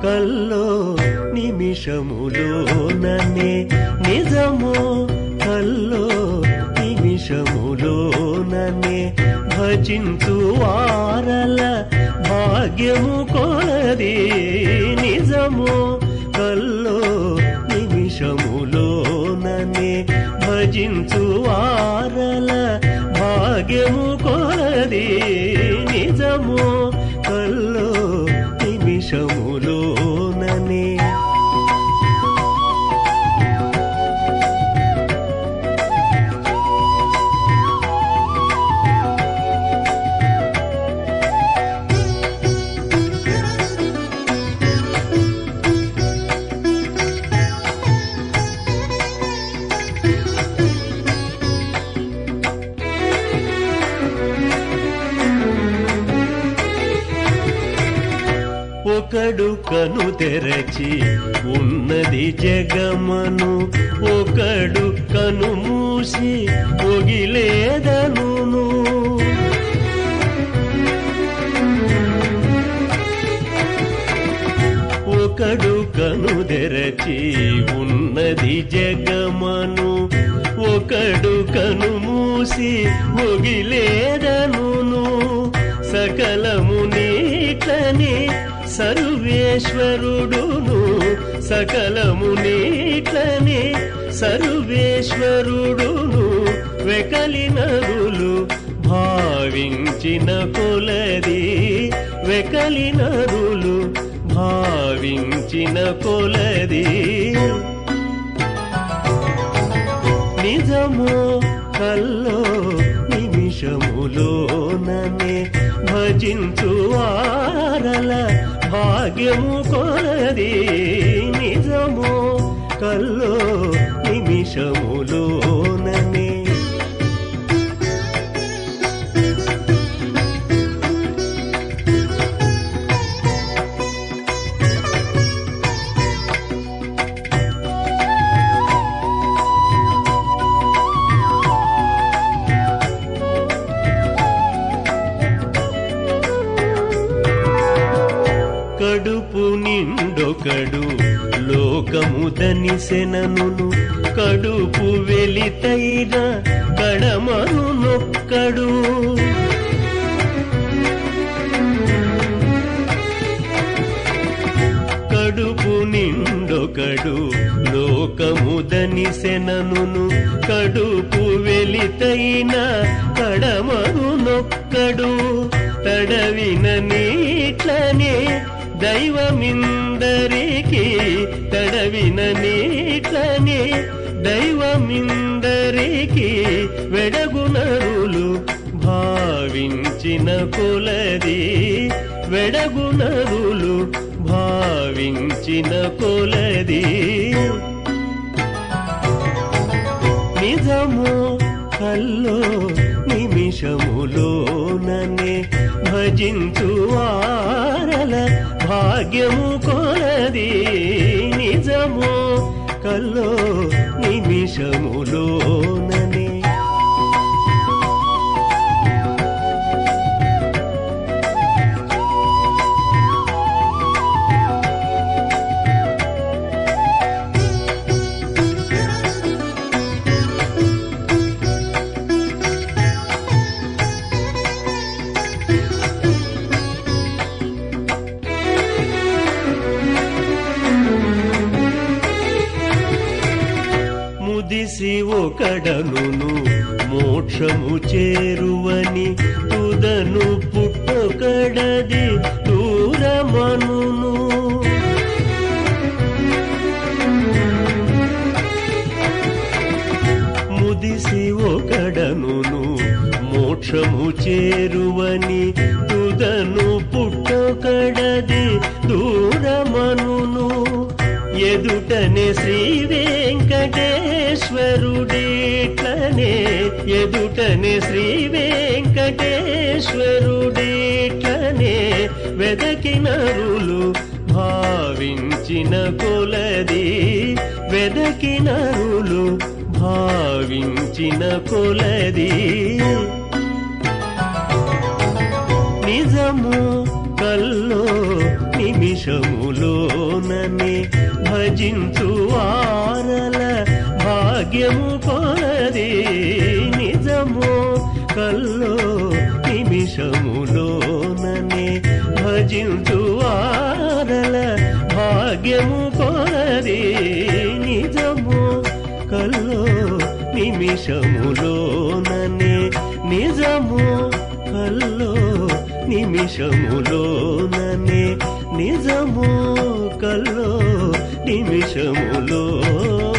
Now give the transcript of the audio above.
కల్లో నిమిషములోననే నిజమో కల్లో నిమిషములోననే భజించు వారల భాగ్యము కొలది నిజమో కల్లో నిమిషములోననే భజించు వారల భాగ్యము కొలది నిజమో కల్లో నిమిషములోననే ఒకడు కను తెరచి ఉన్నది జగమను ఒకడు కను మూసి ఒగిలేదనును ఒకడు కను తెరచి ఉన్నది జగమను ఒకడు కను మూసి ఒగిలేదనును సకలము నీట్లని సర్వేశ్వరుడును సకలము నీట్లని సర్వేశ్వరుడును వెకలినరులు భావించిన కొలది వెకలినరులు భావించిన కొలది నిజమో కల్లో నిమిషములోననే భజించు వారల భాగ్యము కొలది నిజమో కల్లో నిమిషములోననే కడుపు నిండొకడు లోకము దనిసెనను కడుపు వెలితైన కడమను నొక్కడు కడుపు నిండొకడు లోకము దనిసెనను కడుపు వెలితైన కడమను నొక్కడు తడవిన నీట్లనే దైవమిందరికి తడవిన నీట్లనే దైవమిందరికి వెడగునరులు భావించిన కొలది వెడగునరులు భావించిన కొలది నిజము కల్లో నిమిషములోననే భజించు వారల భాగ్యము కొలది నిజము కల్లో నిమిషములోననే ముదిసి ఒకడనును మోక్షము చేరువని తుదను పుట్టొకడది దూరమనును ముదిసి ఒకడనును మోక్షము చేరువని తుదను పుట్టొకడది దూరమనును ఎదుటనే శ్రీ వెంకటేశ్వరుడేట్లనే ఎదుటనే శ్రీ వెంకటేశ్వరుడేట్లనే వెదకినరులు భావించిన కొలది వెదకినరులు భావించిన కొలది నిజము కల్లో నిమిషములోననే భజించు వారల భాగ్యము కొలది నిజము కల్లో నిమిషములోననే భజించు వారల భాగ్యము కొలది నిజము కల్లో నిమిషములోననే నిజము కల్లో నిమిషములోననే నిజము కల్లో నిమిషములో